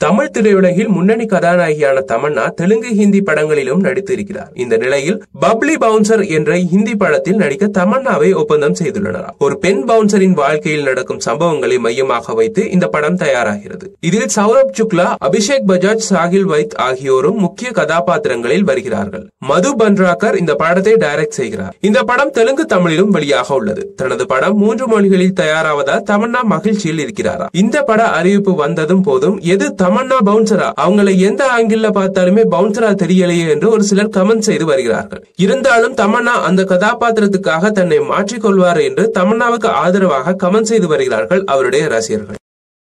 தமிழ் திரையுலகில் முன்னணி கதாநாயகியான தமன்னா தெலுங்கு ஹிந்தி படங்களிலும் நடித்திருக்கிறார் இந்த நிலையில் பப்ளி பவுன்சர் என்ற ஹிந்தி படத்தில் நடிக்க தமன்னாவை ஒப்பந்தம் செய்துள்ளனர் ஒரு பெண் பவுன்சரின் வாழ்க்கையில் நடக்கும் சம்பவங்களை மையமாக வைத்து இந்த படம் தயாராகிறது இதில் சௌரப் சுக்லா அபிஷேக் பஜாஜ் சாகில் வைத் ஆகியோரும் முக்கிய கதாபாத்திரங்களில் வருகிறார்கள் மது பன்ராக்கர் இந்த படத்தை டைரக்ட் செய்கிறார் இந்த படம் தெலுங்கு தமிழிலும் வெளியாக உள்ளது தனது படம் மூன்று மொழிகளில் தயாராவதால் தமன்னா மகிழ்ச்சியில் இருக்கிறாரா இந்த பட அறிவிப்பு வந்ததும் போதும் எது தமன்னா பவுன்சரா அவங்களை எந்த ஆங்கிள் பார்த்தாலுமே பவுன்சரா தெரியலையே என்று ஒரு சிலர் கமெண்ட் செய்து வருகிறார்கள் இருந்தாலும் தமன்னா அந்த கதாபாத்திரத்துக்காக தன்னை மாற்றிக்கொள்வார் என்று தமன்னாவுக்கு ஆதரவாக கமெண்ட் செய்து வருகிறார்கள் அவருடைய ரசிகர்கள்